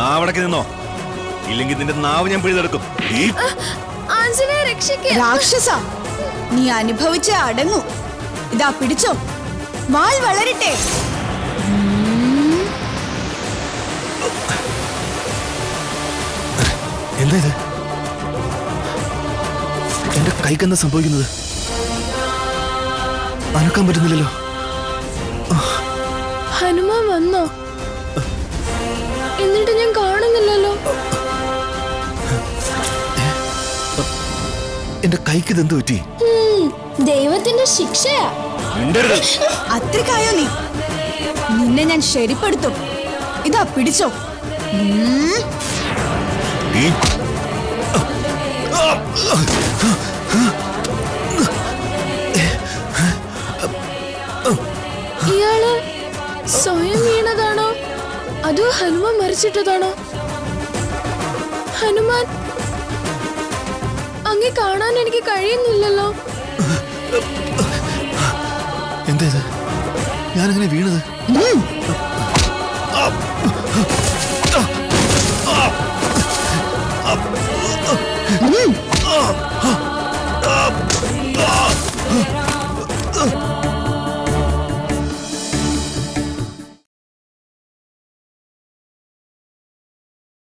നാവടക്കി നിന്നോ ഇല്ലെങ്കിൽ നിന്റെ നാവ് ഞാൻ പിഴുതെടുക്കും ഈ ആഞ്ജലിയെ രക്ഷിക്കുക രാക്ഷസ നീ അനുഭവിച്ച അടങ്ങൂ ഇതാ പിടിച്ചോ വാൾ വളരട്ടെ എന്താ ഇത് എന്റെ കൈക്കെന്താ സംഭവിക്കുന്നത് അനക്കാൻ പറ്റുന്നില്ലല്ലോ ഹനുമാൻ വന്നോ എന്നിട്ട് ഞാൻ കാണുന്നില്ലല്ലോ എന്റെ കൈക്ക് ഇതെന്ത് പറ്റി ഉം, ദൈവത്തിന്റെ ശിക്ഷയാ മിണ്ടരുത്. അത്രക്കായോ നീ നിന്നെ ഞാൻ ശരിപ്പെടുത്തും ഇതാ പിടിച്ചോ ഉം. ഈ ഇയാള് സ്വയം വീണതാണോ അതോ ഹനുമാൻ മരിച്ചിട്ടതാണോ ഹനുമാൻ അങ്ങെ കാണാൻ എനിക്ക് കഴിയുന്നില്ലല്ലോ എന്താ ഇത് ഞാനെങ്ങനെ വീണത് ഉം.